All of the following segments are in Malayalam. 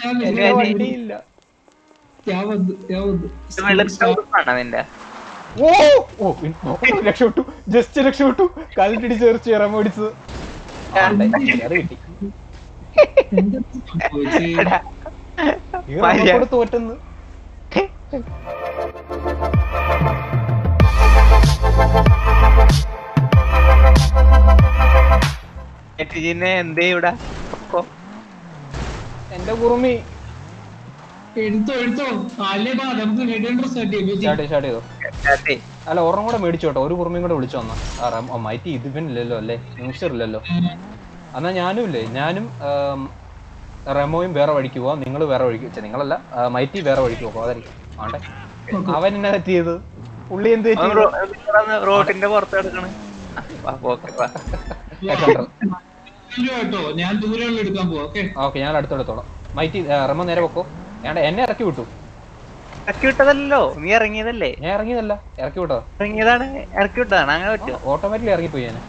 ഞാൻ എന്റെ നിങ്ങളെ വണ്ടിയില്ല ഞാൻ വന്നു ഞാൻ വന്നു ഇത് വെളുത്താണോ നിന്റെ ഓ ഓ ഇൻ- രക്ഷപ്പെട്ടു ജസ്റ്റ് രക്ഷപ്പെട്ടു കാലിട്ടിടിച്ച് ചേർച്ച് ഇറമ പിടിച്ചത് ആ, ഉണ്ടായി. അത് കിട്ടി എന്താ സംഭവിച്ചേ? ഈ റമ്മക്കോട് തോറ്റെന്ന് നെറ്റിജിനെ എന്തേ ഇവിടെ പൊക്കോ. എന്റെ കുറുമി എടുത്തോ എടുത്തോ അല്ലേ ബാ നമുക്ക് ഹെഡ് ഡ്രസ് ആട്ടി സ്റ്റാർട്ട് സ്റ്റാർട്ട് ചെയ്തോ അതെ. അല്ല ഒരെണ്ണം കൂടെ മേടിച്ചു കേട്ടോ ഒരു കുറുമിയും കൂടെ വിളിച്ചു വന്ന മൈറ്റി ഇതിവനില്ലല്ലോ അല്ലേ ന്യൂസ്റ്റർ ഇല്ലല്ലോ എന്നാ ഞാനും ഇല്ലേ ഞാനും ആം, റെമോയും വേറെ വഴിക്ക് പോവാം നിങ്ങൾ വേറെ വഴിക്ക് ഛെ, നിങ്ങളല്ല ആ, മൈറ്റി വേറെ വഴിക്ക് പോകാം അതായിരിക്കും ആണ്ടെ അവൻ എന്നെ തെറ്റിയത് പുള്ളി എന്ത് അവൻ തെറ്റി റോ- നിങ്ങളന്ന് റോഡിന്റെ പുറത്ത് കിടക്കണ് ആ, വാ, പോക്കെ, വാ. കേട്ടോ ഞാൻ ദൂരെയുള്ള എടുക്കാൻ പോവാ ഓക്കെ ഓക്കെ ഞാൻ അടുത്തെടുത്തോളാം മൈറ്റി ആ, റെമോ നേരെ പൊക്കോ ഞാൻ എന്നെ ഇറക്കി വിട്ടു ഇറക്കി വിട്ടതല്ലോ നീ ഇറങ്ങിയതല്ലേ ഞാൻ ഇറങ്ങിയതല്ല ഇറക്കി വിട്ടോ ഇറങ്ങിയതാണ് ഇറക്കി വിട്ടതാണ് അങ്ങനെ പറ്റുമോ ഓട്ടോമാറ്റിക്കലി ഇറങ്ങിപ്പോയി ഞാൻ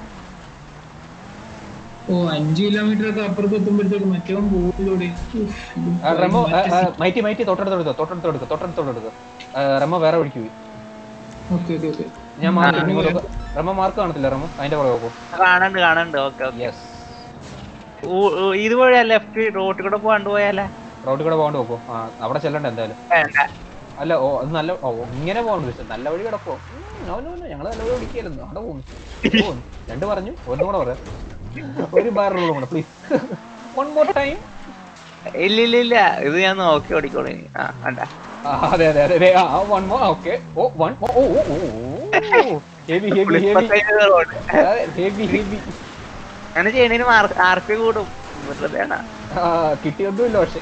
ഓ അഞ്ചു കിലോമീറ്റർ ഒക്കെ അപ്പുറത്ത് എത്തുമ്പോഴത്തേക്ക് മറ്റവൻ പോകിലൂടെ ആ, റെമോ ആ, ആ, മൈറ്റി മൈറ്റി തൊട്ടടുത്തെടുത്തോ തൊട്ടടുത്തെടുക്കുക തൊട്ടടുത്തെടുക്കുക റെമോ വേറെ വഴിക്ക് പോയി ഓക്കെ ഓക്കെ ഓക്കെ ഞാൻ മാർക്ക് റെമോ മാർക്ക് കാണത്തില്ല റെമോ അതിന്റെ പുറകെ പോകും കാണണ്ട് കാണണ്ട് ഓക്കെ ഓക്കെ യെസ് ഇതുവഴിയാ ലെഫ്റ്റ് റോട്ടിൽ കൂടെ പോകാണ്ട് പോയാലേ റോഡിൽ കൂടെ പോകാണ്ട് നോക്കോ ആ അവിടെ ചെല്ലണ്ട എന്തായാലും വേണ്ട അല്ല ഓ അത് നല്ല ഓ ഇങ്ങനെ പോകണ്ട പക്ഷെ നല്ല വഴി കിടക്കോ നോ നോ നോ ഞങ്ങൾ നല്ല വഴി പിടിക്കായിരുന്നു അവിടെ പോകുന്നു പോകുന്നു. രണ്ട് പറഞ്ഞു ഒന്നും കൂടെ പറയാം ഒരു ബാറുള്ള കൂടെ പ്ലീസ് വൺ മോർ ടൈം ഇല്ല ഇല്ല ഇല്ല ഇത് ഞാൻ നോക്കി ഓടിക്കോളൂ ഇനി ആ വേണ്ട അതെ അതെ അതെ അതെ ആ വൺ മോർ ഓക്കെ ഓ വൺ ഓ ഓ ഓ ഹെവി ഹെവി ഹെവി ഇപ്പത്തെ റോഡ് ഹെവി ഹെവി അങ്ങനെ ചെയ്യണതിന് മാർക്ക് ആർ പി കൂടും വെറുതെ ആണ്. ആ കിട്ടിയൊന്നുമില്ല പക്ഷെ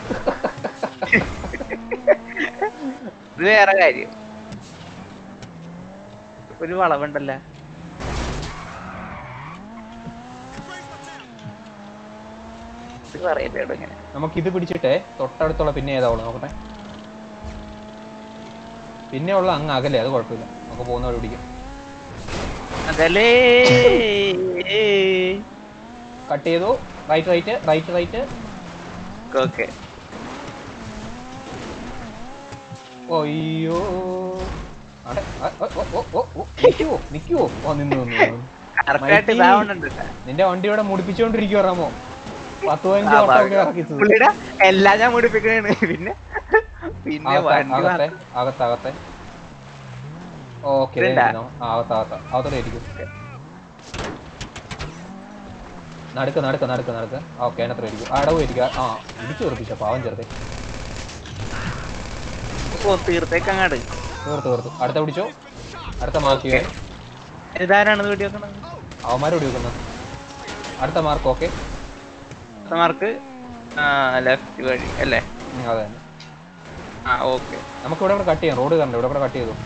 ഇത് വേറെ കാര്യം ഒരു വളവുണ്ടല്ലോ ഇത് പറയല്ലേടോ ഇങ്ങനെ നമുക്ക് ഇത് പിടിച്ചിട്ടേ തൊട്ടടുത്തുള്ള പിന്നെ ഏതാവുള്ളൂ നോക്കട്ടെ പിന്നെ ഉള്ള അങ്ങ് അകലെ അത് കുഴപ്പമില്ല നമുക്ക് പോകുന്ന വഴി പിടിക്കാം അതല്ലേ കട്ട് ചെയ്തു right right right right okay അയ്യോ ആടെ, ആ, ഓ, ഓ, ഓ, ഓ, ഓ, നിക്കുവോ നിക്കുവോ ഓ നിന്നു നിന്നു നിന്നു. കറക്റ്റായിട്ട് ഇതാവുന്നുണ്ട് ട്ടാ. നിന്റെ വണ്ടി ഇവിടെ മുടിപ്പിച്ചോണ്ടിരിക്കുവോ റാമോ പത്ത് പതിനഞ്ച് ആ, ഓട്ടം ഒക്കെ ഇറക്കിച്ചത് പുള്ളിയുടെ എല്ലാം ഞാൻ മുടിപ്പിക്കണേണ് പിന്നെ പിന്നെ അകത്തെ വണ്ടി അകത്തെ മാത്രം. അകത്തെ അകത്തെ ഓക്കെ ഇതുണ്ടാ? അകത്ത അകത്ത അകത്തോടെ ഇരിക്കും നടക്ക് നടക്ക് നടക്ക് നടക്ക് ഓക്കെ അതിനത്ര ഇരിക്കും അടവ് ഇരിക്കുക ആ ഇടിച്ചു തെറിപ്പിച്ച പാവം ചെറുതെ ഓ തീർത്തേക്ക് അങ്ങാട് തീർത്തു തീർത്തു അടുത്ത പിടിച്ചോ അടുത്ത മാർക്ക് ചെയ്യാൻ ഇതാരാണ് വീഡിയോ വെക്കണത് അവന്മാരോട് ചോദിക്കുന്നത് അടുത്ത മാർക്ക് ഓക്കെ മാർക്ക് ആ ലെഫ്റ്റ് വഴി അല്ലേ അതെ തന്നെ ആ ഓക്കെ നമുക്ക് ഇവിടെ ഇവിടെ കട്ട് ചെയ്യാം റോഡ് കണ്ടോ ഇവിടെ ഇവിടെ കട്ട് ചെയ്തു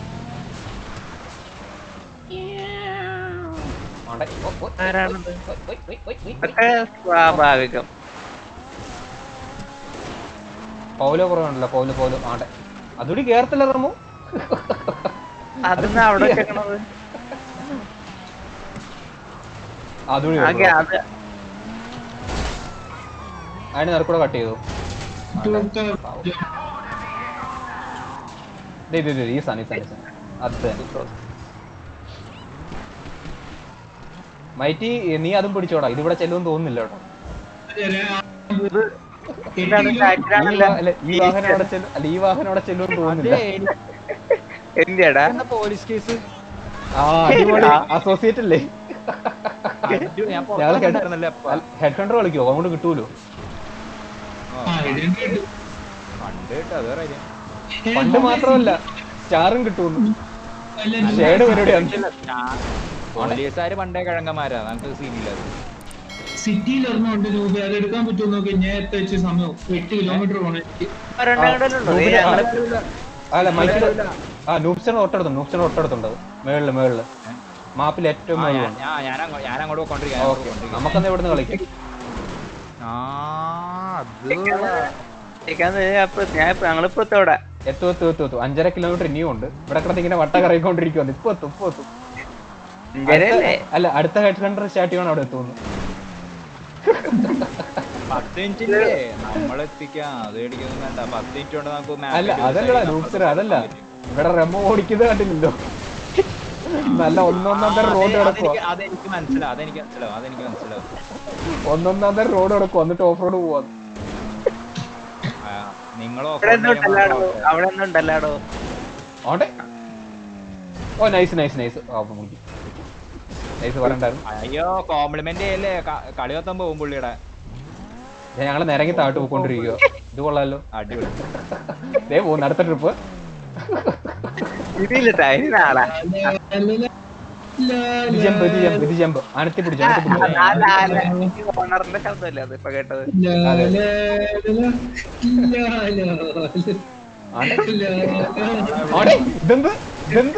ആണ്ടെ. ഓ, ഓ, ആരാണത് ഓയ്, ഓയ്, ഓയ്, ഓയ്, ഓയ്. ഇതൊക്കെ സ്വാഭാവികം പൗലോ കുറവുണ്ടല്ലോ പൗലോ പൗലോ ആണ്ടെ അതുകൂടി കേറത്തില്ല റമു അതൊന്നും അവിടെ വെച്ചേക്കണത് അതുകൂടി ആ കേറണം. ഗ്യാ- അത് അതിന് നിറക്കൂടെ കട്ട് ചെയ്തു ദേ, ദേ, ദേ, ഈ സാധനം ഈ സാധനം ഈ സാധനം. അത് തന്നെ മൈറ്റി നീ അതും പിടിച്ചോടാ ഇതിവിടെ ചെല്ലുമെന്ന് തോന്നുന്നില്ല കേട്ടോ ഇതാണ് ഈ കാറ്റിലാണല്ലോ വാ- അല്ല, ഈ വാഹനം അവിടെ ചെല്ലും അല്ല ഈ വാഹനം അവിടെ ചെല്ലുമെന്ന് തോന്നുന്നില്ല എന്റെടാ പോലീസ് കേസ് ആ അടിപൊളി അസോസിയേറ്റ് അല്ലേ ഞാൻ ഞങ്ങള് പുറത്തുണ്ടായിരുന്നല്ലേ അപ്പ ഹെഡ് കണ്ടർ കളിക്കോ അങ്ങോട്ട് കിട്ടൂലോ പണ്ട് കേട്ടോ അത് വേറെ കാര്യം. പണ്ട് മാത്രമല്ല സ്റ്റാറും കിട്ടുമെന്ന് ഷേഡ് പരിപാടിയാണ് പോലീസുകാര് പണ്ടേ കിഴങ്ങന്മാരാ നമുക്ക് സീനില്ല അത് സിറ്റിയിൽ ഒരെണ്ണമുണ്ട് രൂപ അത് എടുക്കാൻ പറ്റുമോ നോക്കി ഞാൻ എത്ര വെച്ച സമയം എട്ട് കിലോമീറ്റർ പോകണം എനിക്ക് ഒരെണ്ണങ്ങളുണ്ടല്ലോ നൂബിന് ആ, അല്ല മൈക്കിൽ ആ നൂപ്സൺ തൊട്ടടുത്തുണ്ട് നൂപ്സൺ തൊട്ടടുത്തുണ്ട് മേളില് മേളില് മാപ്പിൽ ഏറ്റവും ആ, മേളിലുണ്ട് ഞാൻ ഞാൻ അങ്ങോട്ട് ഞാൻ അങ്ങോട്ട് പോയിക്കൊണ്ടിരിക്കാം ഞാൻ അങ്ങോട്ട് ഓക്കെ പോയിക്കൊണ്ടിരിക്കാം. നമുക്കെന്നാ ഇവിടുന്ന് കളിക്കാം ആ അത് അപ്പൊ ഞാൻ ഇപ്പൊ- ഞങ്ങളിപ്പോ എത്തോടെ എത്തു എത്തു എത്തു എത്തു അഞ്ചര കിലോമീറ്റർ ഇനിയും ഉണ്ട് ഇവിടെ കിടന്ന് ഇങ്ങനെ വട്ട കറങ്ങിക്കൊണ്ടിരിക്കുവാണ് ഇപ്പൊ എത്തും ഇപ്പൊ എത്തും അഞ്ചരല്ലേ അല്ല അടുത്ത ഹെഡ് കണ്ടർ സ്റ്റാർട്ട് ചെയ്യണം അവിടെ എത്തുന്നു പത്ത് മിനിറ്റില്ലേ നമ്മളെത്തിക്കാം അത് പേടിക്കൊന്നും വേണ്ട പത്ത് മിനിറ്റ് കൊണ്ട് നമുക്ക് map അല്ല ന്റെ ഒരു അതല്ലടാ side ലൂക്സർ അപ്പുറത്ത് അതല്ല പറ്റും. ഇവിടെ റെമോ ഓടിക്കുന്നത് കണ്ടില്ലല്ലോ നല്ല ഒന്നൊന്നാം ആ, തരം റോഡ് അതെ, കിടക്കുക അതെനിക്ക് അതെനിക്ക് മനസ്സിലാവും അതെനിക്ക് മനസ്സിലാവും അതെനിക്ക് മനസ്സിലാവും ഒന്നൊന്നാം തരം റോഡ് കിടക്കുക എന്നിട്ട് ഓഫ് റോഡ് പോവാ നിങ്ങൾ അവിടെ ഒന്നും ഉണ്ടല്ലാടോ അവിടെ ഒന്നും ഉണ്ടല്ലാടോ ആട്ടെ ഓ നൈസ് നൈസ് നൈസ് ആ മുങ്ങി നൈസ് പറയണ്ടായിരുന്നു അയ്യോ കോംപ്ലിമെന്റ് ചെയ്യല്ലേ ക- കളി മൊത്തം പോകും പുള്ളിയുടെ ഞാൻ ഞങ്ങളെ നിരങ്ങി താഴ്ത്ത് പോയിക്കൊണ്ടിരിക്കുക ഇത് കൊള്ളാലോ അടിപൊളി ദേ പോകുന്നു അടുത്ത ട്രിപ്പ് ഇതില്ല ഇനി നാളെ ഇത് ജമ്പ് ഇത് ജമ്പ് ഇത് ജമ്പ് അനത്തി പിടിച്ചു അനത്തി പിടിച്ചു ഓണറിന്റെ ശബ്ദമല്ലേ അത് ഇപ്പൊ കേട്ടത് ആടെ ഇതെന്ത് ഇതെന്ത്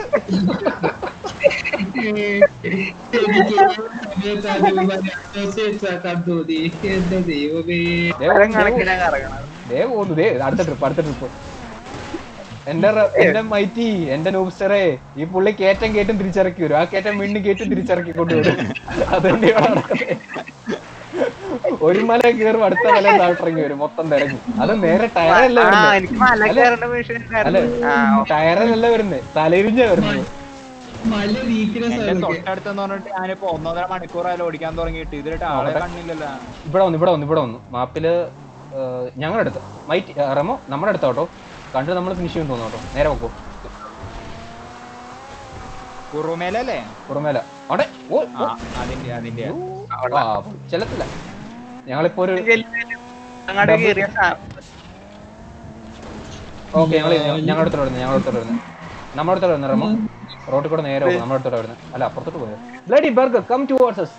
എന്താ ദൈവമേ ദേ മരം പോകുന്നു, ദേ കണക്കിനാ കറങ്ങണത് ദേ പോകുന്നു ദേ അടുത്ത ട്രിപ്പ് അടുത്ത ട്രിപ്പ് എന്റെ റ- എന്റെ മൈറ്റി എന്റെ നൂബ്സ്റ്ററെ ഈ പുള്ളി കേറ്റം കേറ്റും തിരിച്ചിറക്കി വരും ആ കേറ്റം വീണ്ടും കേറ്റും തിരിച്ചിറക്കി കൊണ്ടുവരും അതെന്റെ ഇവിടെ നടക്കുന്നത് ഒരു മല കയറും അടുത്ത മല താഴ്ത്തിറങ്ങി വരും മൊത്തം തിരഞ്ഞു അത് നേരെ ടയറല്ല ആ വരുന്നത് എനിക്ക് മല അല്ല. കയറേണ്ട വിഷയം അല്ലെ ആ ടയറല്ല വരുന്നത് തലയിരിഞ്ഞ വരുന്നത് മല വീക്ക്നെസ് എന്റെ ആണ് തൊട്ടടുത്തെന്ന് പറഞ്ഞിട്ട് ഞാനിപ്പോ ഒന്നൊന്നര മണിക്കൂറായാലും ഓടിക്കാൻ തുടങ്ങിയിട്ട് ഇതിലിട്ട് ആളെ അവിടെ. കണ്ണില്ലല്ലോ ഇവിടെ വന്നു ഇവിടെ വന്നു ഇവിടെ വന്നു മാപ്പില് ഞങ്ങളുടെ അടുത്ത് മൈറ്റ് ആ, റെമോ നമ്മുടെ അടുത്ത് കേട്ടോ കണ്ട് നമ്മൾ ഫിനിഷ് ചെയ്യും തോന്നുന്നു കേട്ടോ നേരെ വെക്കോ കുറുമേലല്ലേ പുറമേല അവിടെ ഓ ആ അതിന്റെ അതിന്റെ ആ ചെല്ലത്തില്ല ഞങ്ങളിപ്പോ ഒരു അങ്ങോട്ട് കയറിയ ഓക്കെ ഞങ്ങൾ ഞങ്ങളുടെ അടുത്തോട്ട് വരുന്നത് ഞങ്ങളുടെ അടുത്തോട്ട് വരുന്നത് നമ്മുടെ അടുത്തോട്ട് വരുന്നത് റെമോ റോഡിൽ കൂടെ നേരെ പോകും നമ്മുടെ അടുത്തോട്ട് വരുന്നത് അല്ല അപ്പുറത്തോട്ട് പോയത് ബ്ലഡി ബർഗർ കം ടു വാട്സസ്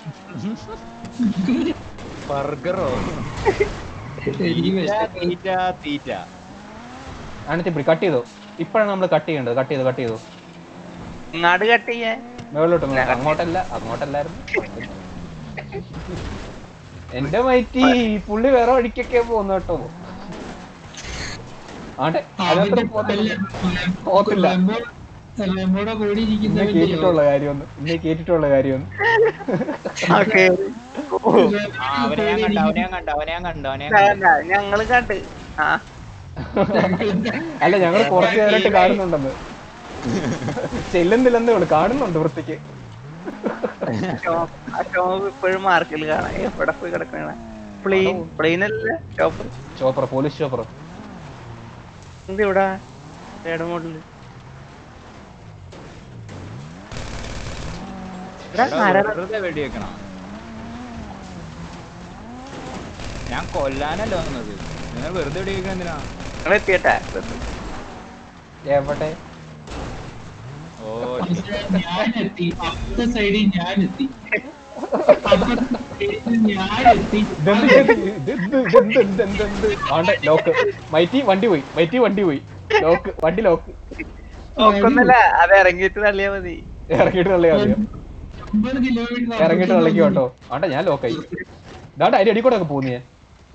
ബർഗറോ എനിക്ക് വിശക്കുന്നു. തീറ്റ തീറ്റ അനത്തി പിടി കട്ട് ചെയ്തോ ഇപ്പോഴാണ് നമ്മൾ കട്ട് ചെയ്യേണ്ടത് കട്ട് ചെയ്തു കട്ട് ചെയ്തു ഇങ്ങാട് കട്ട് ചെയ്യാൻ മുകളിലോട്ട് മേ- അങ്ങോട്ടല്ല അങ്ങോട്ടല്ലായിരുന്നു എന്റെ മൈറ്റി പുള്ളി വേറെ വഴിക്കൊക്കെ പോകുന്നു കേട്ടോ ആട്ടെ അതത്ര അവന്റെ പോത്തില്ല അല്ല, പോത്തില്ല. റെമോ- റെമോയുടെ കൂടെ ഇന്നെ ഇരിക്കുന്നവന്റെ കേട്ടിട്ടുള്ള കാര്യമൊന്നും ഇന്നെ കേട്ടിട്ടുള്ള കാര്യമൊന്നും ഓക്കെ ആ, അവനെ ഞാൻ കണ്ട അവനെ ഞാൻ കണ്ട അവനെ ഞാൻ കണ്ട അവനെ ഞാൻ കണ്ട. ഞങ്ങള് കണ്ട് ആ അല്ല ഞങ്ങൾ കുറച്ചു നേരമായിട്ട് കാണുന്നുണ്ടെന്ന് ചെല്ലുന്നില്ലെന്നേ ഉള്ളു കാണുന്നുണ്ട് വൃത്തിക്ക് ഷോപ്പ് ആ ഷോപ്പ് ഇപ്പോഴും മാർക്കിൽ കാണാം എവിടെ പോയി കിടക്കണ പ്ലെയിൻ പ്ലെയിൻ അല്ലേ ഷോപ്പ് ചോപ്പർ പോലീസ് ചോപ്പർ എന്ത് ഇവിടെ തേർഡ് മോഡല് എടാ, വെറുതെ വെടി വെക്കണം ഞാൻ കൊല്ലാനല്ല വന്നത് നിങ്ങൾ വെറുതെ വെടി വെക്കണ എന്തിനാ നിങ്ങൾ എത്തിയട്ടാ എവിടെ ഓ ഞാനെത്തി അപ്പുറത്തെ സൈഡിൽ ഞാനെത്തി അപ്പുറത്തെ സൈഡിൽ ഞാനെത്തി ഇതെന്ത് ഇത് ഇത് ഇത് ഇതെന്ത് എന്ത് എന്ത് എന്ത് ആണ്ടെ ലോക്ക് മൈറ്റി വണ്ടി പോയി മൈറ്റി വണ്ടി പോയി ലോക്ക് വണ്ടി ലോക്ക് നോക്കൊന്നല്ല അത് ഇറങ്ങിയിട്ട് തള്ളിയാ മതി ഇറങ്ങിയിട്ട് തള്ളി അറിയാം ഒമ്പത് കിലോമീറ്റർ ഇറങ്ങിയിട്ട് തള്ളിക്ക് കേട്ടോ ആണ്ടെ ഞാൻ ലോക്കായി ഇതാണ്ട് അരി അടി കൂടെ ഒക്കെ പോകുന്നു ഞാൻ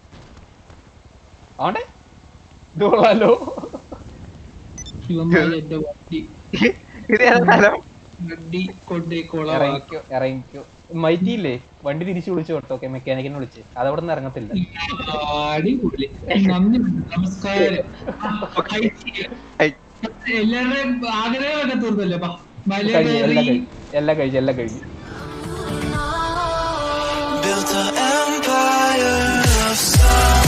ആണ്ടെ ഇത് കൊള്ളാലോ ശിവന്മാരെ എന്റെ വണ്ടി ഇത് ഏതാ സ്ഥലം വണ്ടി കൊണ്ടേ കൊളവാക്കി ഇറങ്ങിക്കോ ഇറങ്ങിക്കോ മൈറ്റി ഇല്ലേ വണ്ടി തിരിച്ചു വിളിച്ചു കേട്ടോ ഓക്കെ മെക്കാനിക്കിനെ വിളിച്ച് അത് അവിടെ നിന്ന് ഇറങ്ങത്തില്ല അടിപൊളി നന്ദി നമസ്കാരം ഐ. എല്ലാവരുടെയും ആഗ്രഹമൊക്കെ തീർന്നല്ലോ ബാ. മല കഴിഞ്ഞു എല്ലാം കയറി കഴിഞ്ഞു എല്ലാം കഴിഞ്ഞു എല്ലാം കഴിഞ്ഞു Built an empire of stars.